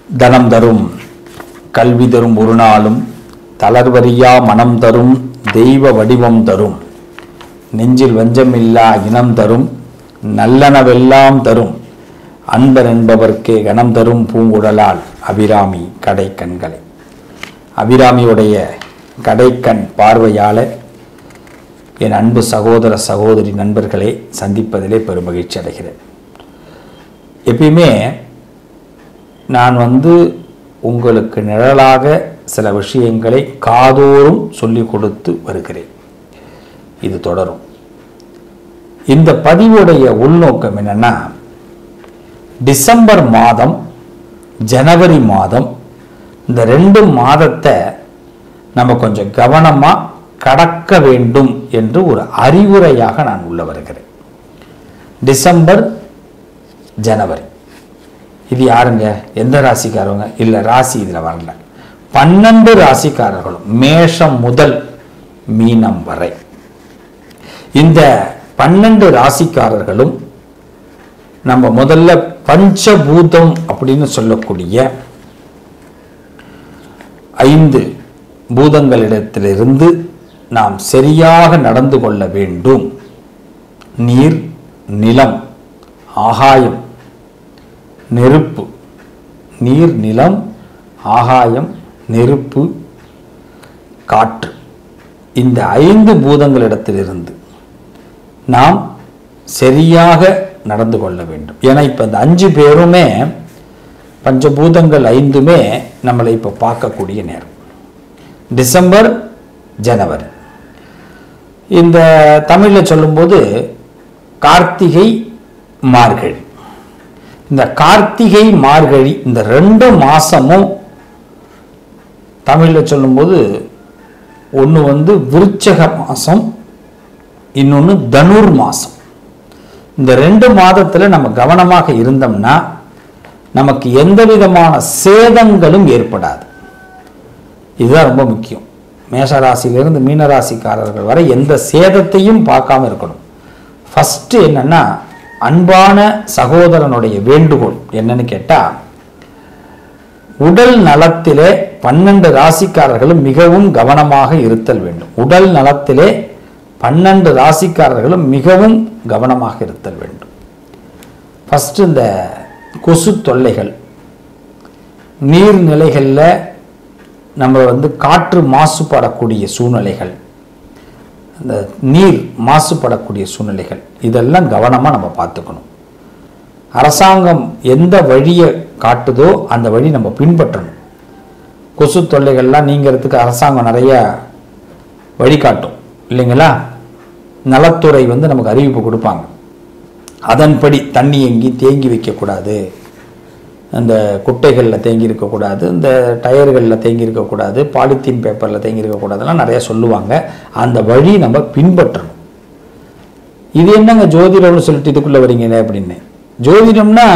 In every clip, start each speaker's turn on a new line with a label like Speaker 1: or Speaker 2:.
Speaker 1: தனம் தரும் கல்வி தரும் ஒரு நாளும் தளர்வறியா மனம் தரும் தெய்வ வடிவம் தரும் நெஞ்சில் வஞ்சமில்லா இனம் தரும் நல்லனவெல்லாம் தரும் அன்பர் என்பவர்க்கே கணம் தரும் பூங்குழலால் அபிராமி கடை கண்களை அபிராமியுடைய கடைக்கண் பார்வையாளர் என் அன்பு சகோதர சகோதரி நண்பர்களை சந்திப்பதிலே பெருமகிழ்ச்சி அடைகிறேன் எப்பயுமே நான் வந்து உங்களுக்கு நிழலாக சில விஷயங்களை காதோறும் சொல்லிக் கொடுத்து வருகிறேன் இது தொடரும் இந்த பதிவுடைய உள்நோக்கம் என்னன்னா டிசம்பர் மாதம் ஜனவரி மாதம் இந்த ரெண்டு மாதத்தை நம்ம கொஞ்சம் கவனமாக கடக்க வேண்டும் என்று ஒரு அறிவுரையாக நான் உள்ள வருகிறேன் டிசம்பர் ஜனவரி இது யாருங்க எந்த ராசிக்காரவங்க இல்லை ராசி இதில் வரல பன்னெண்டு ராசிக்காரர்களும் மேஷம் முதல் மீனம் வரை இந்த பன்னெண்டு ராசிக்காரர்களும் நம்ம முதல்ல பஞ்சபூதம் அப்படின்னு சொல்லக்கூடிய ஐந்து பூதங்களிடத்திலிருந்து நாம் சரியாக நடந்து கொள்ள வேண்டும் நீர் நிலம் ஆகாயம் நெருப்பு நீர் நிலம் ஆகாயம் நெருப்பு காற்று இந்த ஐந்து பூதங்களிடத்திலிருந்து நாம் சரியாக நடந்து கொள்ள வேண்டும் ஏன்னா இப்போ இந்த அஞ்சு பேருமே பஞ்சபூதங்கள் ஐந்துமே நம்மளை இப்போ பார்க்கக்கூடிய நேரம் டிசம்பர் ஜனவரி இந்த தமிழில் சொல்லும்போது கார்த்திகை மார்கழி இந்த கார்த்திகை மார்கழி இந்த ரெண்டு மாசமும் தமிழில் சொல்லும்போது ஒன்று வந்து விருச்சக மாதம் இன்னொன்று தனுர் மாதம் இந்த ரெண்டு மாதத்தில் நம்ம கவனமாக இருந்தோம்னா நமக்கு எந்த விதமான சேதங்களும் ஏற்படாது இதுதான் ரொம்ப முக்கியம் மேஷராசியிலிருந்து மீனராசிக்காரர்கள் வரை எந்த சேதத்தையும் பார்க்காம இருக்கணும் ஃபஸ்ட்டு என்னன்னா அன்பான சகோதரனுடைய வேண்டுகோள் என்னன்னு கேட்டால் உடல் நலத்திலே பன்னெண்டு ராசிக்காரர்களும் மிகவும் கவனமாக இருத்தல் வேண்டும் உடல் நலத்திலே பன்னெண்டு ராசிக்காரர்களும் மிகவும் கவனமாக இருத்தல் வேண்டும் ஃபஸ்ட்டு இந்த கொசு தொல்லைகள் நீர்நிலைகளில் நம்ம வந்து காற்று மாசுபடக்கூடிய சூழ்நிலைகள் அந்த நீர் மாசுபடக்கூடிய சூழ்நிலைகள் இதெல்லாம் கவனமாக நம்ம பார்த்துக்கணும் அரசாங்கம் எந்த வழியை காட்டுதோ அந்த வழி நம்ம பின்பற்றணும் கொசு தொல்லைகள்லாம் நீங்கிறதுக்கு அரசாங்கம் நிறைய வழிகாட்டும் இல்லைங்களா நலத்துறை வந்து நமக்கு அறிவிப்பு கொடுப்பாங்க அதன்படி தண்ணி எங்கேயும் தேங்கி வைக்கக்கூடாது அந்த குட்டைகளில் தேங்கி இருக்கக்கூடாது இந்த டயர்களில் தேங்கி இருக்கக்கூடாது பாலித்தீன் பேப்பரில் தேங்கி இருக்கக்கூடாதுலாம் நிறைய சொல்லுவாங்க அந்த வழி நம்ம பின்பற்றணும் இது என்னங்க ஜோதிடம்னு சொல்லிட்டு இதுக்குள்ளே வரீங்களே அப்படின்னு ஜோதிடம்னா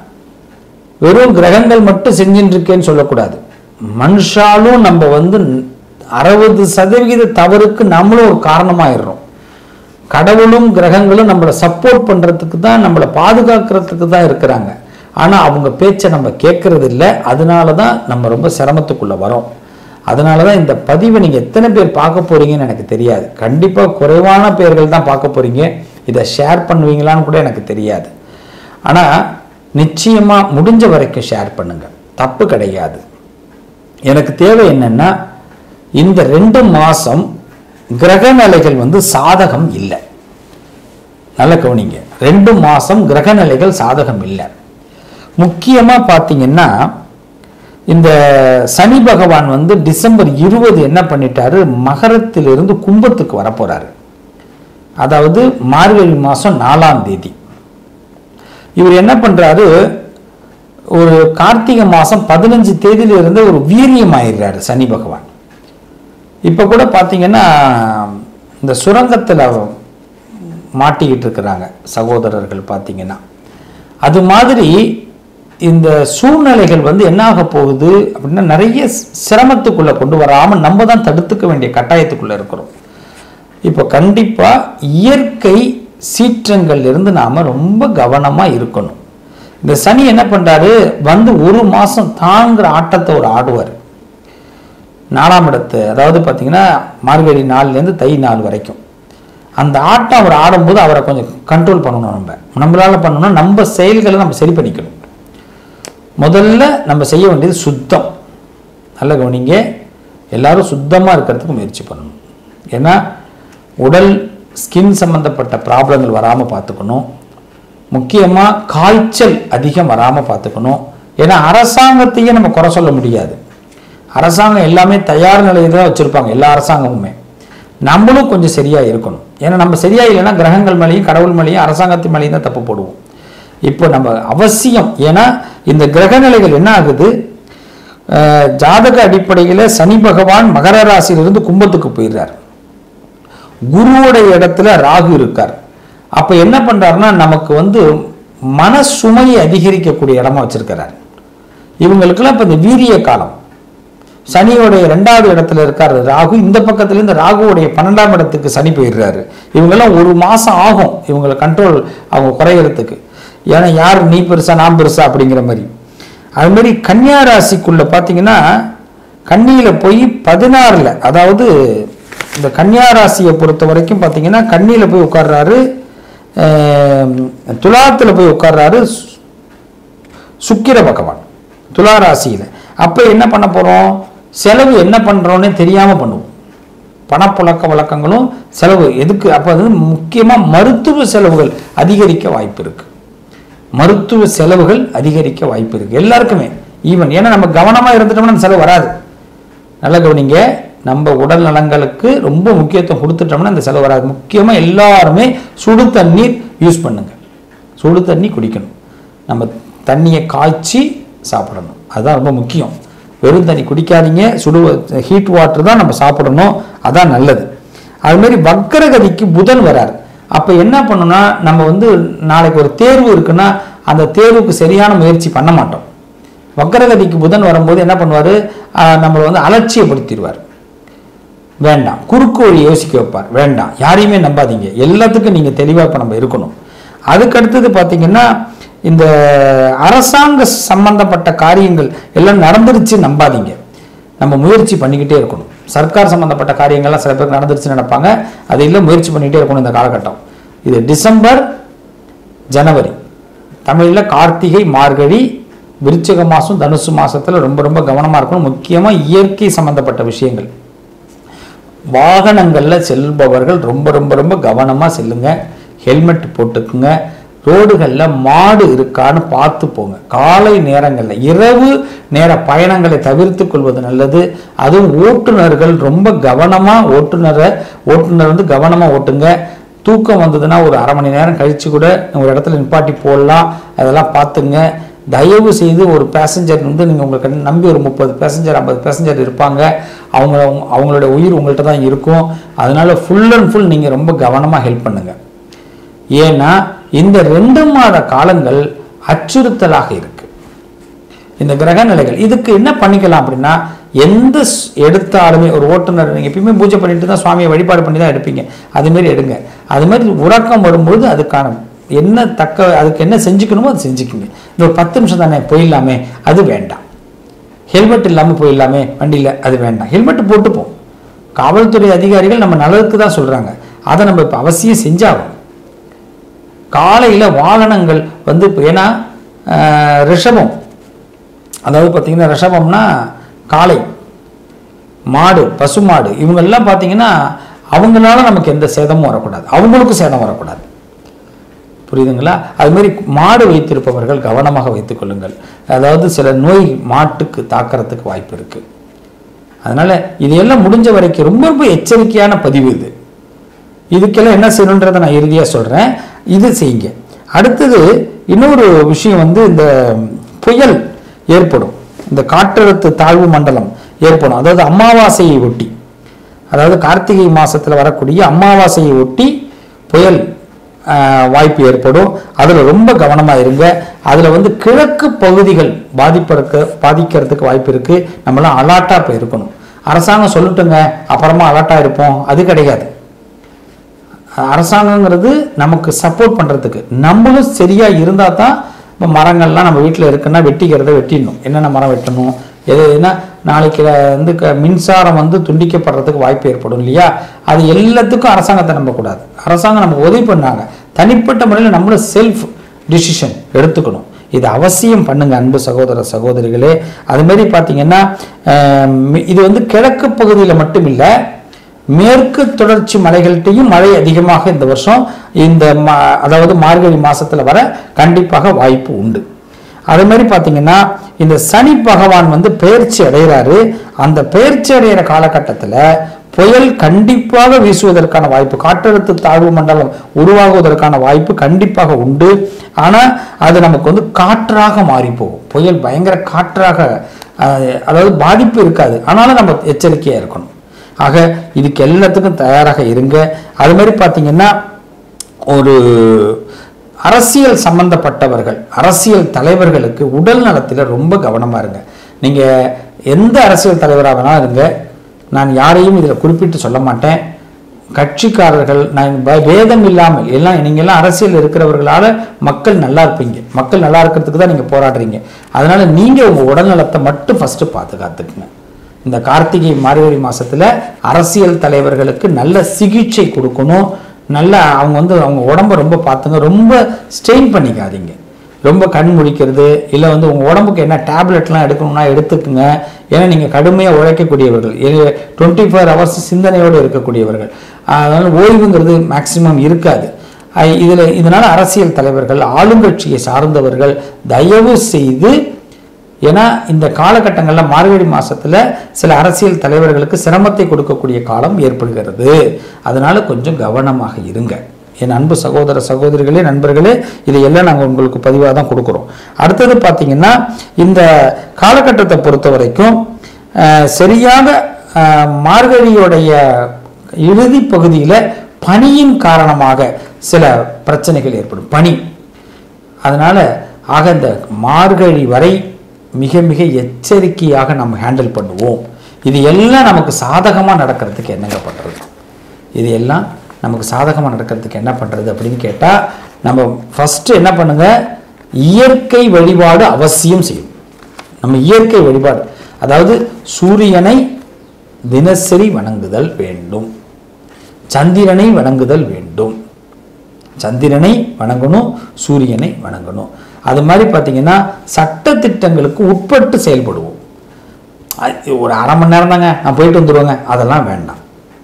Speaker 1: வெறும் கிரகங்கள் மட்டும் செஞ்சுட்டு இருக்கேன்னு சொல்லக்கூடாது மனுஷாலும் நம்ம வந்து அறுபது சதவிகித தவறுக்கு நம்மளும் ஒரு காரணமாயிடுறோம் கடவுளும் கிரகங்களும் நம்மளை சப்போர்ட் பண்ணுறதுக்கு தான் நம்மளை பாதுகாக்கிறதுக்கு தான் இருக்கிறாங்க ஆனால் அவங்க பேச்சை நம்ம கேட்கறது இல்லை அதனால தான் நம்ம ரொம்ப சிரமத்துக்குள்ளே வரோம் அதனால தான் இந்த பதிவை நீங்கள் எத்தனை பேர் பார்க்க போறீங்கன்னு எனக்கு தெரியாது கண்டிப்பாக குறைவான பேர்கள் தான் பார்க்க போறீங்க இதை ஷேர் பண்ணுவீங்களான்னு கூட எனக்கு தெரியாது ஆனால் நிச்சயமாக முடிஞ்ச வரைக்கும் ஷேர் பண்ணுங்க தப்பு கிடையாது எனக்கு தேவை என்னன்னா இந்த ரெண்டு மாதம் கிரக நிலைகள் வந்து சாதகம் இல்லை நல்ல கவனிங்க ரெண்டு மாதம் கிரக நிலைகள் சாதகம் இல்லை முக்கியமாக பார்த்தீங்கன்னா இந்த சனி பகவான் வந்து டிசம்பர் இருபது என்ன பண்ணிட்டாரு மகரத்திலிருந்து கும்பத்துக்கு வரப்போறாரு அதாவது மார்கழி மாதம் நாலாம் தேதி இவர் என்ன பண்றாரு ஒரு கார்த்திகை மாதம் பதினஞ்சு தேதியிலிருந்து ஒரு வீரியம் ஆயிடுறாரு சனி பகவான் இப்போ கூட பார்த்தீங்கன்னா இந்த சுரங்கத்தில் மாட்டிக்கிட்டு இருக்கிறாங்க சகோதரர்கள் பார்த்தீங்கன்னா அது மாதிரி இந்த சூழ்நிலைகள் வந்து என்ன ஆக போகுது அப்படின்னா நிறைய சிரமத்துக்குள்ளே கொண்டு வராமல் நம்ம தான் தடுத்துக்க வேண்டிய கட்டாயத்துக்குள்ளே இருக்கிறோம் இப்போ கண்டிப்பாக இயற்கை சீற்றங்கள்ல இருந்து நாம் ரொம்ப கவனமாக இருக்கணும் இந்த சனி என்ன பண்றாரு வந்து ஒரு மாசம் தாங்குற ஆட்டத்தை ஒரு ஆடுவார் நாலாம் இடத்து அதாவது பார்த்தீங்கன்னா மார்கழி நாள்லேருந்து தை நாள் வரைக்கும் அந்த ஆட்டம் அவர் ஆடும்போது அவரை கொஞ்சம் கண்ட்ரோல் பண்ணணும் நம்ம நம்மளால பண்ணணும்னா நம்ம செயல்களை நம்ம சரி பண்ணிக்கணும் முதல்ல நம்ம செய்ய வேண்டியது சுத்தம் நல்ல கவனிங்க எல்லாரும் சுத்தமாக இருக்கிறதுக்கு முயற்சி பண்ணணும் ஏன்னா உடல் ஸ்கின் சம்மந்தப்பட்ட ப்ராப்ளங்கள் வராமல் பார்த்துக்கணும் முக்கியமாக காய்ச்சல் அதிகம் வராமல் பார்த்துக்கணும் ஏன்னா அரசாங்கத்தையே நம்ம குறை சொல்ல முடியாது அரசாங்கம் எல்லாமே தயார் நிலையில் தான் வச்சுருப்பாங்க எல்லா அரசாங்கமுமே நம்மளும் கொஞ்சம் சரியாக இருக்கணும் ஏன்னா நம்ம சரியா இல்லைன்னா கிரகங்கள் மேலேயும் கடவுள் மேலேயும் அரசாங்கத்தின் மேலேயும் தான் தப்பு போடுவோம் இப்போ நம்ம அவசியம் ஏன்னா இந்த கிரக நிலைகள் என்ன ஆகுது அஹ், ஜாதக அடிப்படையில் சனி பகவான் மகர ராசியிலிருந்து கும்பத்துக்கு போயிடுறார் குருவுடைய இடத்துல ராகு இருக்கார் அப்ப என்ன பண்றாருன்னா நமக்கு வந்து மன சுமையை அதிகரிக்கக்கூடிய இடமா வச்சிருக்கிறார் இவங்களுக்கெல்லாம் இப்ப இந்த வீரிய காலம் சனியோடைய ரெண்டாவது இடத்துல இருக்காரு ராகு இந்த பக்கத்துல இருந்து ராகுவுடைய பன்னெண்டாம் இடத்துக்கு சனி போயிடுறாரு இவங்கெல்லாம் ஒரு மாசம் ஆகும் இவங்களை கண்ட்ரோல் அவங்க குறையறதுக்கு ஏன்னா யார் நீ பெருசா நான் பெருசா அப்படிங்கிற மாதிரி அது மாதிரி கன்னியா ராசிக்குள்ள பார்த்தீங்கன்னா கன்னியில போய் பதினாறுல அதாவது இந்த கன்னியா ராசியை பொறுத்த வரைக்கும் பார்த்தீங்கன்னா கன்னியில போய் உட்கார்றாரு அஹ், துலாத்துல போய் உட்கார்றாரு சுக்கிர பகவான் துலா ராசியில அப்ப என்ன பண்ண போறோம் செலவு என்ன பண்றோம்னே தெரியாம பண்ணுவோம் பணப்புழக்க வழக்கங்களும் செலவு எதுக்கு அப்ப அது முக்கியமா மருத்துவ செலவுகள் அதிகரிக்க வாய்ப்பு இருக்கு மருத்துவ செலவுகள் அதிகரிக்க வாய்ப்பு இருக்கு எல்லாருக்குமே ஈவன் ஏன்னா நம்ம கவனமா இருந்துட்டோம்னா அந்த செலவு வராது நல்லா கவனிங்க நம்ம உடல் நலங்களுக்கு ரொம்ப முக்கியத்துவம் கொடுத்துட்டோம்னா அந்த செலவு வராது முக்கியமா எல்லாருமே சுடு தண்ணீர் யூஸ் பண்ணுங்க சுடு தண்ணி குடிக்கணும் நம்ம தண்ணியை காய்ச்சி சாப்பிடணும் அதுதான் ரொம்ப முக்கியம் வெறும் தண்ணி குடிக்காதீங்க சுடு ஹீட் வாட்டர் தான் நம்ம சாப்பிடணும் அதான் நல்லது அது மாதிரி வக்கரகதிக்கு புதன் வரார் அப்ப என்ன பண்ணணும்னா நம்ம வந்து நாளைக்கு ஒரு தேர்வு இருக்குன்னா அந்த தேர்வுக்கு சரியான முயற்சி பண்ண மாட்டோம் வக்கரகதிக்கு புதன் வரும்போது என்ன பண்ணுவாரு ஆஹ் நம்மளை வந்து அலட்சியப்படுத்திடுவார் வேண்டாம் குறுக்கு வழி யோசிக்க வைப்பார் வேண்டாம் யாரையுமே நம்பாதீங்க எல்லாத்துக்கும் நீங்க தெளிவா இப்ப நம்ம இருக்கணும் அதுக்கு அடுத்தது பாத்தீங்கன்னா இந்த அரசாங்க சம்பந்தப்பட்ட காரியங்கள் எல்லாம் நடந்துருச்சு நம்பாதீங்க நம்ம முயற்சி பண்ணிக்கிட்டே இருக்கணும் சர்க்கார் சம்பந்தப்பட்ட காரியங்கள்லாம் சில பேர் நடந்துருச்சு நினைப்பாங்க அது இல்லை முயற்சி பண்ணிக்கிட்டே இருக்கணும் இந்த காலகட்டம் இது டிசம்பர் ஜனவரி தமிழில் கார்த்திகை மார்கழி விருச்சிக மாதம் தனுசு மாசத்துல ரொம்ப ரொம்ப கவனமாக இருக்கணும் முக்கியமாக இயற்கை சம்பந்தப்பட்ட விஷயங்கள் வாகனங்களில் செல்பவர்கள் ரொம்ப ரொம்ப ரொம்ப கவனமாக செல்லுங்க ஹெல்மெட் போட்டுக்குங்க ரோடுகளில் மாடு இருக்கான்னு பார்த்து போங்க காலை நேரங்களில் இரவு நேர பயணங்களை தவிர்த்து கொள்வது நல்லது அதுவும் ஓட்டுநர்கள் ரொம்ப கவனமாக ஓட்டுநரை ஓட்டுநர் வந்து கவனமாக ஓட்டுங்க தூக்கம் வந்ததுன்னா ஒரு அரை மணி நேரம் கழிச்சு கூட ஒரு இடத்துல நிப்பாட்டி போடலாம் அதெல்லாம் பார்த்துங்க தயவு செய்து ஒரு பேசஞ்சர் வந்து நீங்கள் உங்களுக்கு நம்பி ஒரு முப்பது பேசஞ்சர் ஐம்பது பேசஞ்சர் இருப்பாங்க அவங்க அவங்க- அவங்களோட உயிர் உங்கள்கிட்ட தான் இருக்கும் அதனால ஃபுல் அண்ட் ஃபுல் நீங்கள் ரொம்ப கவனமாக ஹெல்ப் பண்ணுங்க ஏன்னா இந்த ரெண்டு மாத காலங்கள் அச்சுறுத்தலாக இருக்கு இந்த கிரக நிலைகள் இதுக்கு என்ன பண்ணிக்கலாம் அப்படின்னா எந்த ஸ்- எடுத்தாலுமே ஒரு ஓட்டுநர் நீங்கள் எப்பயுமே பூஜை பண்ணிட்டு தான் சுவாமியை வழிபாடு பண்ணி தான் எடுப்பீங்க அது மாதிரி எடுங்க அது மாதிரி உறக்கம் வரும்போது அதுக்கான என்ன தக்க அதுக்கு என்ன செஞ்சுக்கணுமோ அது செஞ்சுக்குங்க இந்த ஒரு பத்து நிமிஷம் தானே போயிடலாமே அது வேண்டாம் ஹெல்மெட் இல்லாமல் போயிடலாமே வண்டியில் அது வேண்டாம் ஹெல்மெட் போட்டுப்போம் காவல்துறை அதிகாரிகள் நம்ம நல்லதுக்கு தான் சொல்கிறாங்க அதை நம்ம இப்போ அவசியம் செஞ்சாகும் காலையில் வாகனங்கள் வந்து இப்போ ஏன்னா ஆஹ், ரிஷபம் அதாவது பார்த்தீங்கன்னா ரிஷபம்னா காளை மாடு பசுமாடு இவங்கெல்லாம் பார்த்தீங்கன்னா அவங்களால நமக்கு எந்த சேதமும் வரக்கூடாது அவங்களுக்கும் சேதம் வரக்கூடாது புரியுதுங்களா அது மாதிரி மாடு வைத்திருப்பவர்கள் கவனமாக வைத்துக் கொள்ளுங்கள் அதாவது சில நோய் மாட்டுக்கு தாக்கறதுக்கு வாய்ப்பு இருக்கு அதனால இது எல்லாம் முடிஞ்ச வரைக்கும் ரொம்ப ரொம்ப எச்சரிக்கையான பதிவு இது இதுக்கெல்லாம் என்ன செய்யணுன்றதை நான் இறுதியாக சொல்கிறேன் இது செய்யுங்க அடுத்தது இன்னொரு விஷயம் வந்து இந்த புயல் ஏற்படும் இந்த காற்றழுத்த தாழ்வு மண்டலம் ஏற்படும் அதாவது அமாவாசையை ஒட்டி அதாவது கார்த்திகை மாசத்துல வரக்கூடிய அமாவாசையை ஒட்டி புயல் ஆஹ், வாய்ப்பு ஏற்படும் அதில் ரொம்ப கவனமாக இருங்க அதில் வந்து கிழக்கு பகுதிகள் பாதிப்பதற்கு பாதிக்கிறதுக்கு வாய்ப்பு இருக்குது நம்மளாம் அலாட்டாக இப்போ இருக்கணும் அரசாங்கம் சொல்லட்டுங்க அப்புறமா அலாட்டாக இருப்போம் அது கிடையாது அரசாங்கங்கிறது நமக்கு சப்போர்ட் பண்ணுறதுக்கு நம்மளும் சரியாக இருந்தால் தான் இப்போ மரங்கள்லாம் நம்ம வீட்டில் இருக்குன்னா வெட்டிக்கிறத வெட்டிடணும் என்னென்ன மரம் வெட்டணும் எது என்ன நாளைக்கு வந்து க மின்சாரம் வந்து துண்டிக்கப்படுறதுக்கு வாய்ப்பு ஏற்படும் இல்லையா அது எல்லாத்துக்கும் அரசாங்கத்தை நம்பக்கூடாது அரசாங்கம் நமக்கு உதவி பண்ணாங்க தனிப்பட்ட முறையில் நம்மளும் செல்ஃப் டிசிஷன் எடுத்துக்கணும் இது அவசியம் பண்ணுங்க அன்பு சகோதர சகோதரிகளே அது மாதிரி பார்த்தீங்கன்னா அஹ், இது வந்து கிழக்கு பகுதியில் மட்டும் இல்லை மேற்கு தொடர்ச்சி மலைகள்கிட்டையும் மழை அதிகமாக இந்த வருஷம் இந்த மா அதாவது மார்கழி மாசத்துல வர கண்டிப்பாக வாய்ப்பு உண்டு அதே மாதிரி பார்த்தீங்கன்னா இந்த சனி பகவான் வந்து பெயர்ச்சி அடைகிறாரு அந்த பெயர்ச்சி அடைகிற காலகட்டத்தில் புயல் கண்டிப்பாக வீசுவதற்கான வாய்ப்பு காற்றழுத்த தாழ்வு மண்டலம் உருவாகுவதற்கான வாய்ப்பு கண்டிப்பாக உண்டு ஆனால் அது நமக்கு வந்து காற்றாக மாறி போகும் புயல் பயங்கர காற்றாக அஹ், அதாவது பாதிப்பு இருக்காது ஆனாலும் நம்ம எச்சரிக்கையாக இருக்கணும் ஆக இதுக்கு எல்லாத்துக்கும் தயாராக இருங்க அது மாதிரி பார்த்தீங்கன்னா ஒரு அரசியல் சம்பந்தப்பட்டவர்கள் அரசியல் தலைவர்களுக்கு உடல் நலத்தில் ரொம்ப கவனமாக இருங்க நீங்கள் எந்த அரசியல் தலைவராக வேணாலும் இருங்க நான் யாரையும் இதில் குறிப்பிட்டு சொல்ல மாட்டேன் கட்சிக்காரர்கள் நான் ப- பேதம் இல்லாமல் எல்லாம் நீங்க எல்லாம் அரசியல் இருக்கிறவர்களால மக்கள் நல்லா இருப்பீங்க மக்கள் நல்லா இருக்கிறதுக்கு தான் நீங்க போராடுறீங்க அதனால நீங்க உங்க உடல்நலத்தை மட்டும் ஃபர்ஸ்ட் பாதுகாத்துக்குங்க இந்த கார்த்திகை மார்கழி மாசத்துல அரசியல் தலைவர்களுக்கு நல்ல சிகிச்சை கொடுக்கணும் நல்ல அவங்க வந்து அவங்க உடம்ப ரொம்ப பார்த்துங்க ரொம்ப ஸ்ட்ரெயின் பண்ணிக்காதீங்க ரொம்ப கண் முழிக்கிறது இல்லை வந்து உங்கள் உடம்புக்கு என்ன டேப்லெட்லாம் எடுக்கணும்னா எடுத்துக்குங்க ஏன்னா நீங்கள் கடுமையாக உழைக்கக்கூடியவர்கள் டுவெண்ட்டி ஃபோர் ஹவர்ஸ் சிந்தனையோடு இருக்கக்கூடியவர்கள் அதனால் ஓய்வுங்கிறது மேக்சிமம் இருக்காது ஐ- இதுல இதனால அரசியல் தலைவர்கள் ஆளுங்கட்சியை சார்ந்தவர்கள் தயவு செய்து ஏன்னா இந்த காலகட்டங்களில் மார்கழி மாசத்துல சில அரசியல் தலைவர்களுக்கு சிரமத்தை கொடுக்கக்கூடிய காலம் ஏற்படுகிறது அதனால கொஞ்சம் கவனமாக இருங்க என் அன்பு சகோதர சகோதரிகளே நண்பர்களே இதையெல்லாம் நாங்கள் உங்களுக்கு பதிவாக தான் கொடுக்குறோம் அடுத்தது பார்த்தீங்கன்னா இந்த காலகட்டத்தை பொறுத்த வரைக்கும் அஹ், சரியாக அஹ், மார்கழியுடைய இறுதி பகுதியில் பனியின் காரணமாக சில பிரச்சனைகள் ஏற்படும் பனி அதனால ஆக இந்த மார்கழி வரை மிக மிக எச்சரிக்கையாக நம்ம ஹேண்டில் பண்ணுவோம் இது எல்லாம் நமக்கு சாதகமாக நடக்கிறதுக்கு என்னங்க பண்ணுறது இது எல்லாம் நமக்கு சாதகமாக நடக்கிறதுக்கு என்ன பண்ணுறது அப்படின்னு கேட்டால் நம்ம ஃபஸ்ட்டு என்ன பண்ணுங்க இயற்கை வழிபாடு அவசியம் செய்யும் நம்ம இயற்கை வழிபாடு அதாவது சூரியனை தினசரி வணங்குதல் வேண்டும் சந்திரனை வணங்குதல் வேண்டும் சந்திரனை வணங்கணும் சூரியனை வணங்கணும் அது மாதிரி பார்த்தீங்கன்னா சட்ட திட்டங்களுக்கு உட்பட்டு செயல்படுவோம் அது ஒரு அரை மணி நேரம் தாங்க நான் போயிட்டு வந்துடுவேங்க அதெல்லாம் வேண்டாம்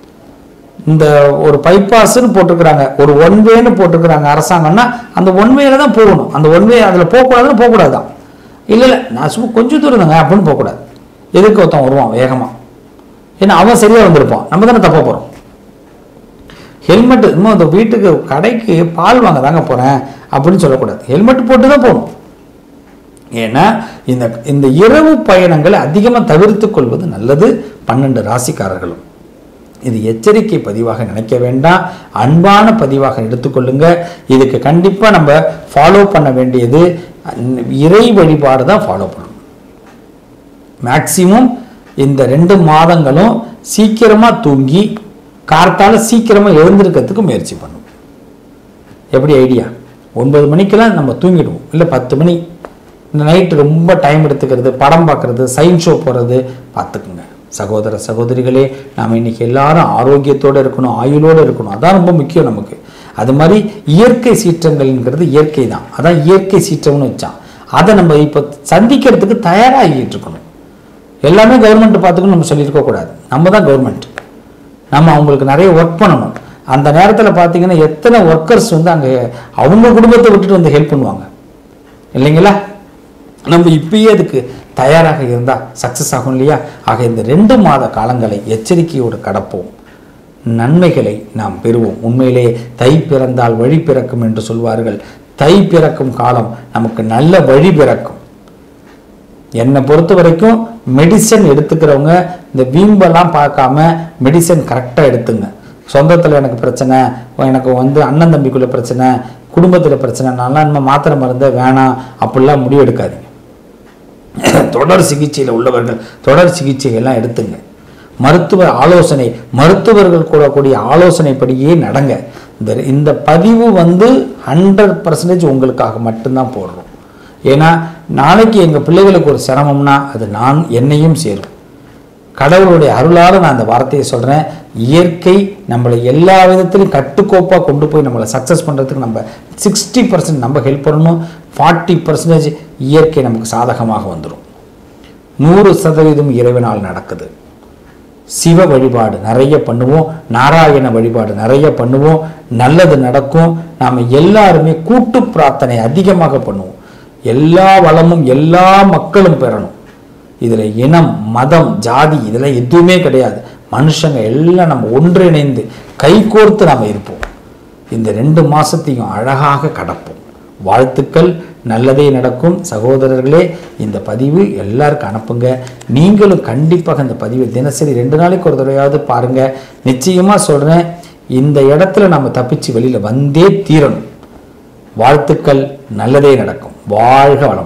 Speaker 1: இந்த ஒரு பைபாஸ்ன்னு போட்டிருக்கிறாங்க ஒரு ஒன் வேன்னு போட்டிருக்கிறாங்க அரசாங்கம்னா அந்த ஒன் வேல தான் போகணும் அந்த ஒன் வே அதில் போகக்கூடாதுன்னு போகக்கூடாது தான் இல்லை இல்லை நான் சும்மா கொஞ்சம் தூரம் தாங்க அப்படின்னு போகக்கூடாது எதுக்கு ஒருத்தன் வருவான் வேகமாக ஏன்னா அவன் சரியாக வந்திருப்பான் நம்ம தானே தப்பா போகிறோம் ஹெல்மெட் இன்னும் அந்த வீட்டுக்கு கடைக்கு பால் வாங்க தாங்க போகிறேன் அப்படின்னு சொல்லக்கூடாது ஹெல்மெட் போட்டு தான் போகணும் ஏன்னா இந்த இந்த இரவு பயணங்களை அதிகமாக தவிர்த்து கொள்வது நல்லது பன்னெண்டு ராசிக்காரர்களும் இது எச்சரிக்கை பதிவாக நினைக்க வேண்டாம் அன்பான பதிவாக எடுத்துக்கொள்ளுங்க இதுக்கு கண்டிப்பாக நம்ம ஃபாலோ பண்ண வேண்டியது அன்- இறை வழிபாடு தான் ஃபாலோ பண்ணணும் மேக்சிமம் இந்த ரெண்டு மாதங்களும் சீக்கிரமாக தூங்கி கார்த்தால சீக்கிரமாக எழுந்திருக்கிறதுக்கு முயற்சி பண்ணும் எப்படி ஐடியா ஒன்பது மணிக்கெல்லாம் நம்ம தூங்கிடுவோம் இல்லை பத்து மணி இந்த நைட்டு ரொம்ப டைம் எடுத்துக்கிறது படம் பார்க்குறது சயின்ஸ் ஷோ போகிறது பார்த்துக்குங்க சகோதர சகோதரிகளே நாம் இன்னைக்கு எல்லாரும் ஆரோக்கியத்தோடு இருக்கணும் ஆயுளோடு இருக்கணும் அதான் ரொம்ப முக்கியம் நமக்கு அது மாதிரி இயற்கை சீற்றங்கள்ங்கிறது இயற்கை தான் அதான் இயற்கை சீற்றம்னு வச்சான் அதை நம்ம இப்போ சந்திக்கிறதுக்கு தயாராகிட்டு இருக்கணும் எல்லாமே கவர்மெண்ட் பார்த்துக்கணும் நம்ம சொல்லியிருக்க கூடாது நம்ம தான் கவர்மெண்ட் நம்ம அவங்களுக்கு நிறைய ஒர்க் பண்ணணும் அந்த நேரத்தில் பார்த்தீங்கன்னா எத்தனை ஒர்க்கர்ஸ் வந்து அங்கே அவங்க குடும்பத்தை விட்டுட்டு வந்து ஹெல்ப் பண்ணுவாங்க இல்லைங்களா நம்ம இப்பயே அதுக்கு தயாராக இருந்தால் சக்ஸஸ் ஆகும் இல்லையா ஆக இந்த ரெண்டு மாத காலங்களை எச்சரிக்கையோடு கடப்போம் நன்மைகளை நாம் பெறுவோம் உண்மையிலே தை பிறந்தால் வழி பிறக்கும் என்று சொல்வார்கள் தை பிறக்கும் காலம் நமக்கு நல்ல வழி பிறக்கும் என்னை பொறுத்த வரைக்கும் மெடிசன் எடுத்துக்கிறவங்க இந்த வீம்பெல்லாம் பார்க்காம மெடிசன் கரெக்டாக எடுத்துங்க சொந்தத்தில் எனக்கு பிரச்சனை எனக்கு வந்து அண்ணன் தம்பிக்குள்ள பிரச்சனை குடும்பத்தில் பிரச்சனை நல்லா நம்ம மாத்திரை மருந்தை வேணாம் அப்படிலாம் முடிவு எடுக்காதீங்க தொடர் சிகிச்சையில் உள்ளவர்கள் தொடர் சிகிச்சை எல்லாம் எடுத்துங்க மருத்துவ ஆலோசனை மருத்துவர்கள் கூடக்கூடிய ஆலோசனைப்படியே நடங்க இந்த இந்த பதிவு வந்து ஹண்ட்ரட் பர்சன்டேஜ் உங்களுக்காக மட்டும்தான் போடுறோம் ஏன்னா நாளைக்கு எங்கள் பிள்ளைகளுக்கு ஒரு சிரமம்னா அது நான் என்னையும் சேரும் கடவுளுடைய அருளால் நான் அந்த வார்த்தையை சொல்கிறேன் இயற்கை நம்மளை எல்லா விதத்திலும் கட்டுக்கோப்பாக கொண்டு போய் நம்மளை சக்ஸஸ் பண்ணுறதுக்கு நம்ம சிக்ஸ்டி பர்சன்ட் நம்ம ஹெல்ப் பண்ணணும் ஃபார்ட்டி பர்சன்டேஜ் இயற்கை நமக்கு சாதகமாக வந்துடும் நூறு சதவீதம் இறைவனால் நடக்குது சிவ வழிபாடு நிறைய பண்ணுவோம் நாராயண வழிபாடு நிறைய பண்ணுவோம் நல்லது நடக்கும் நாம் எல்லாருமே கூட்டு பிரார்த்தனை அதிகமாக பண்ணுவோம் எல்லா வளமும் எல்லா மக்களும் பெறணும் இதில் இனம் மதம் ஜாதி இதெல்லாம் எதுவுமே கிடையாது மனுஷங்க எல்லாம் நம்ம ஒன்றிணைந்து கைகோர்த்து நாம் இருப்போம் இந்த ரெண்டு மாசத்தையும் அழகாக கடப்போம் வாழ்த்துக்கள் நல்லதே நடக்கும் சகோதரர்களே இந்த பதிவு எல்லாருக்கும் அனுப்புங்க நீங்களும் கண்டிப்பாக இந்த பதிவை தினசரி ரெண்டு நாளைக்கு ஒரு தடவையாவது பாருங்க நிச்சயமா சொல்றேன் இந்த இடத்துல நம்ம தப்பிச்சு வெளியில வந்தே தீரணும் வாழ்த்துக்கள் நல்லதே நடக்கும் வாழ்க வளம்